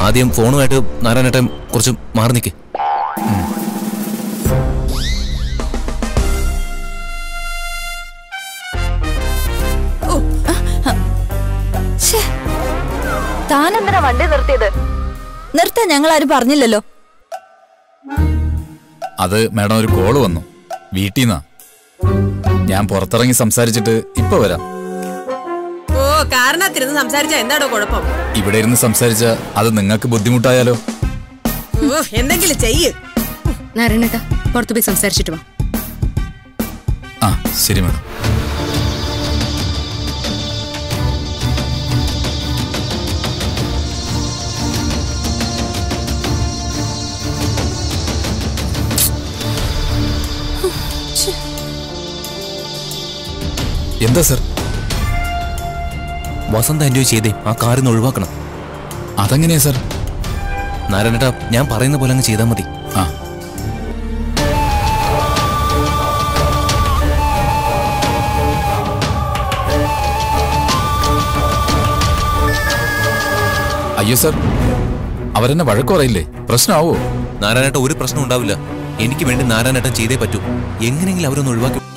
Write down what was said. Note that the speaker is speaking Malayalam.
ആദ്യം ഫോണുമായിട്ട് നാരായണേട്ടൻ കുറച്ച് മാറി നിൽക്ക് താൻ എന്തിനാ വണ്ടി നിർത്തിയത് നിർത്താൻ ഞങ്ങൾ ആരും പറഞ്ഞില്ലല്ലോ അത് മാഡം ഒരു കോള് വന്നു വീട്ടിൽ നിന്നാ ഞാൻ പുറത്തിറങ്ങി സംസാരിച്ചിട്ട് ഇപ്പൊ വരാം ഓ കാരണത്തിരുന്ന് സംസാരിച്ച എന്താടോ കുഴപ്പം ഇവിടെ ഇരുന്ന് സംസാരിച്ച അത് നിങ്ങൾക്ക് ബുദ്ധിമുട്ടായാലോ ഓ എന്തെങ്കിലും ചെയ്യ് നാരായണേട്ടാ പുറത്തു പോയി സംസാരിച്ചിട്ട് വാ ആ ശരി മാഡം എന്താ സർ വസന്ത എൻജോയ് ചെയ്തേ ആ കാറിൽ നിന്ന് ഒഴിവാക്കണം അതെങ്ങനെയാ സർ നാരായണേട്ടാ ഞാൻ പറയുന്ന പോലെ അങ്ങ് ചെയ്താൽ മതി ആ അയ്യോ സർ അവരെന്നെ വഴക്ക് പറയില്ലേ പ്രശ്നമാവോ നാരായണേട്ട ഒരു പ്രശ്നം ഉണ്ടാവില്ല എനിക്ക് വേണ്ടി നാരായണേട്ടൻ ചെയ്തേ പറ്റൂ എങ്ങനെയെങ്കിലും അവരൊന്ന് ഒഴിവാക്കി